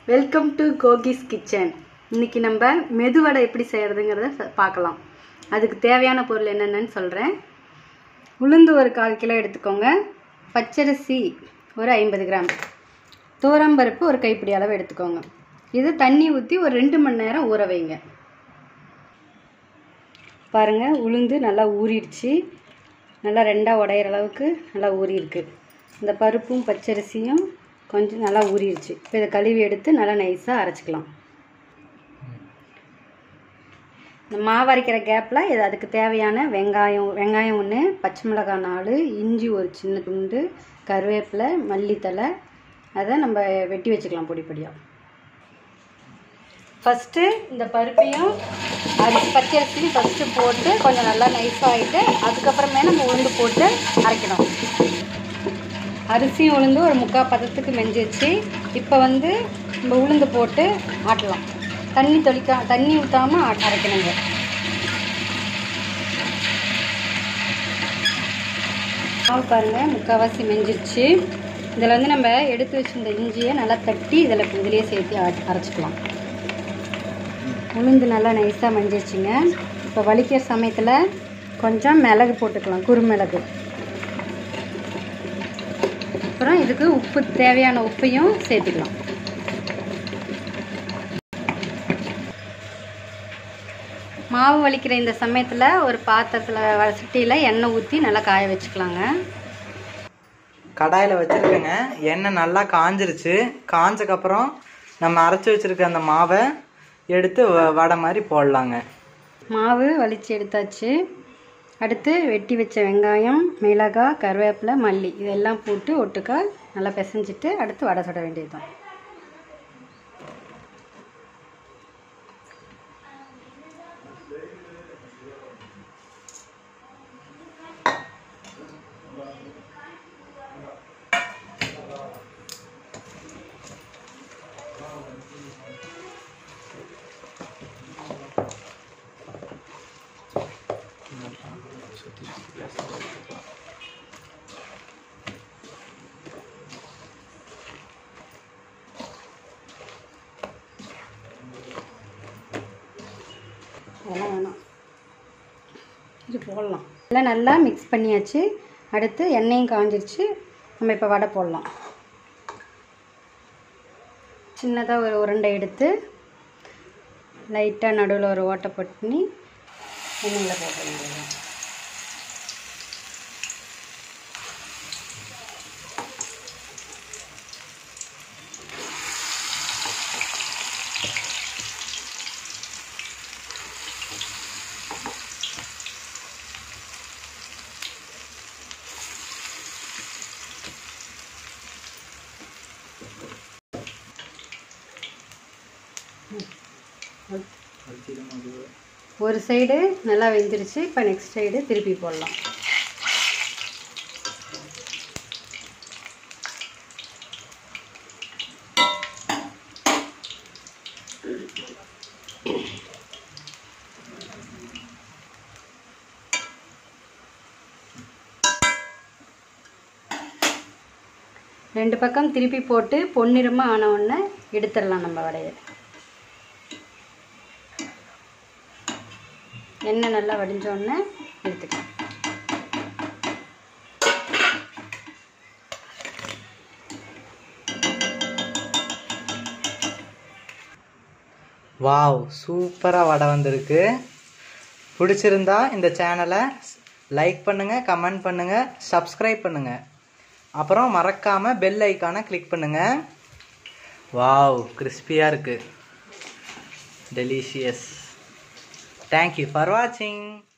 welcome to கோகிஸ் kitchen இன்னைக்கு நம்ம மெதுவடை எப்படி செய்கிறதுங்கிறத ச- பார்க்கலாம் அதுக்கு தேவையான பொருள் என்னென்னு சொல்கிறேன் உளுந்து ஒரு கால் கிலோ எடுத்துக்கோங்க பச்சரிசி ஒரு ஐம்பது கிராம் தூரம்பருப்பு ஒரு கைப்பிடி அளவு எடுத்துக்கோங்க இது தண்ணி ஊற்றி ஒரு ரெண்டு மணி நேரம் ஊற வைங்க பாருங்கள் உளுந்து நல்லா ஊறிடுச்சு நல்லா ரெண்டாக உடையிற அளவுக்கு நல்லா ஊறியிருக்கு இந்த பருப்பும் பச்சரிசியும் கொஞ்சம் நல்லா ஊறிடுச்சு இப்போ இதை கழுவி எடுத்து நல்லா நைஸாக அரைச்சிக்கலாம் இந்த மாவு அரைக்கிற கேப்பில் இது அதுக்கு தேவையான வெங்காயம் வெங்காயம் ஒன்று பச்சை மிளகாய் நாலு இஞ்சி ஒரு சின்ன துண்டு கருவேப்பிலை மல்லித்தலை அதை நம்ம வெட்டி வச்சுக்கலாம் பொடி பொடியாக ஃபஸ்ட்டு இந்த பருப்பையும் அரிசி பச்சை அரிசியும் ஃபஸ்ட்டு போட்டு கொஞ்சம் நல்லா நைஸாகிட்டு அதுக்கப்புறமே நம்ம உளுந்து போட்டு அரைக்கணும் அரிசியும் உளுந்து ஒரு முக்கால் பதத்துக்கு மெஞ்சிச்சு இப்போ வந்து நம்ம உளுந்து போட்டு ஆட்டலாம் தண்ணி தொளிக்கா தண்ணி ஊற்றாமல் அரைக்கணுங்க மாவு பாருங்கள் முக்கால்வாசி மெஞ்சிருச்சு இதில் வந்து நம்ம எடுத்து வச்சிருந்த இஞ்சியை நல்லா தட்டி இதில் இதிலேயே சேர்த்து அரை- அரைச்சிக்கலாம் உளுந்து நல்லா நைஸாக மஞ்சிருச்சுங்க இப்போ வலிக்கிற சமயத்தில் கொஞ்சம் மிளகு போட்டுக்கலாம் குறுமிளகு அப்புறம் இதுக்கு உப்பு தேவையான உப்பையும் சேர்த்துக்கலாம் மாவு வலிக்கிற இந்த சமயத்தில் ஒரு பாத்திரத்தில் சட்டியில் எண்ணெய் ஊற்றி நல்லா காய வச்சுக்கலாங்க கடாயில் வச்சுருக்கேங்க எண்ணெய் நல்லா காஞ்சிருச்சு காஞ்சக்கப்புறம் நம்ம அரைச்சி வச்சுருக்க அந்த மாவை எடுத்து வ- வடை மாதிரி போடலாங்க மாவு வலிச்சு எடுத்தாச்சு அடுத்து வெட்டி வச்ச வெங்காயம் மிளகாய் கருவேப்பிலை மல்லி இதெல்லாம் போட்டு ஒட்டுக்கா நல்லா பிசைஞ்சிட்டு அடுத்து வடை சுட வேண்டியதுதான் அதெல்லாம் வேணாம் இது போடலாம் எல்லாம் நல்லா மிக்ஸ் பண்ணியாச்சு அடுத்து எண்ணெயும் காஞ்சிருச்சு நம்ம இப்போ வடை போடலாம் சின்னதாக ஒரு உருண்டை எடுத்து லைட்டாக நடுவில் ஒரு ஓட்டை பண்ணி எண்ணெயில் போட்டுருங்க ஒரு சைடு நல்லா வெந்துருச்சு இப்போ நெக்ஸ்ட் சைடு திருப்பி போடலாம் ரெண்டு பக்கம் திருப்பி போட்டு பொன்னிறமாக ஆன உடனே எடுத்துடலாம் நம்ம வடையை எண்ணெய் நல்லா வடிஞ்ச உடனே எடுத்துக்கலாம் வாவ் சூப்பராக வடை வந்திருக்கு பிடிச்சிருந்தா இந்த சேனலை லைக் பண்ணுங்கள் கமெண்ட் பண்ணுங்கள் சப்ஸ்கிரைப் பண்ணுங்கள் அப்புறம் மறக்காமல் பெல் ஐக்கானை கிளிக் பண்ணுங்கள் வாவ் கிறிஸ்பியாக இருக்குது டெலிஷியஸ் தேங்க்யூ ஃபார் வாட்சிங்